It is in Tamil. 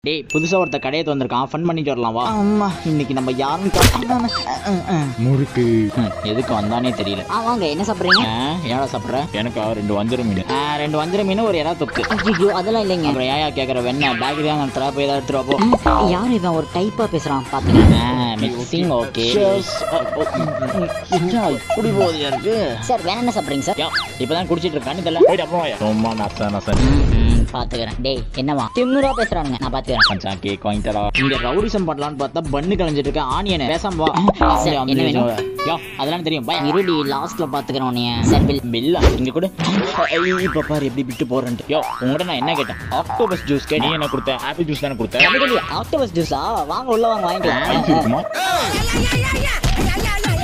டேய் புதுசா ஒருத்த கடையை வந்திருக்கான் ஃபன் பண்ணிட்டு வரலாம் வா அம்மா இன்னைக்கு நம்ம யாருன்னு கா- அம்மா, அம்மா, அஹ், அஹ். முறுக்கு ஹம், எதுக்கு வந்தானே தெரியல ஆ வாங்க என்ன சாப்பிடுறீங்க ஆ, ஏடா சாப்பிட்ற எனக்கு ரெண்டு வஞ்சிரம் மீன் ஆ, ரெண்டு வஞ்சிர மீன் ஒரு இறா தொக்கு ஐயோ அதெல்லாம் இல்லைங்க அப்புறம் ஏயா கேட்குற வெண்ண பேக்கரி தான் நடத்துறா போய் ஏதாவது எடுத்துட்டு வா போ ம், யார் இவன் ஒரு டைப்பா பேசுறான் பாத்துங்க மிக்சிங் ஓகே என்ன இப்படி போதியா இருக்கு சார் வேற என்ன சாப்பிடுறீங்க சார் யா, இப்பதான் குடிச்சிட்டு இருக்கான்னு தெரியல போயிட்டு அப்புறம் வாயா. சும்மா நச நச ம், பாத்துக்கிறேன் டேய் என்னவா திமுறா பேசுறானுங்க நான் பாத்துக்கிறேன் மச்சான் கேக் வாங்கி தரா இங்க ரவுடிசம் பண்ணலாம்னு பார்த்தா பண்ணு கலைஞ்சிட்டு இருக்க ஆனியன் பேசாம வா சரி, என்ன வேணும்? யா அதெல்லாம் தெரியும் பை இருடி லாஸ்ட்ல பாத்துக்கிறேன் உன்னைய சார் பில் பில்லா இங்க கூட இப்ப பாரு எப்படி விட்டு போறேன்ட்டு யோ உங்ககிட்ட நான் என்ன கேட்டேன் ஆக்டோபஸ் ஜூஸ் நீ கேட்டேன் என்ன கொடுத்த ஆப்பிள் ஜூஸ் தானே கொடுத்த ஆக்டோபஸ் ஜூஸா வாங்க உள்ள வாங்க ஐஸ் வாங்கிக்கலாம் இருக்குமா yeah, yeah, yeah, yeah, yeah, yeah, yeah.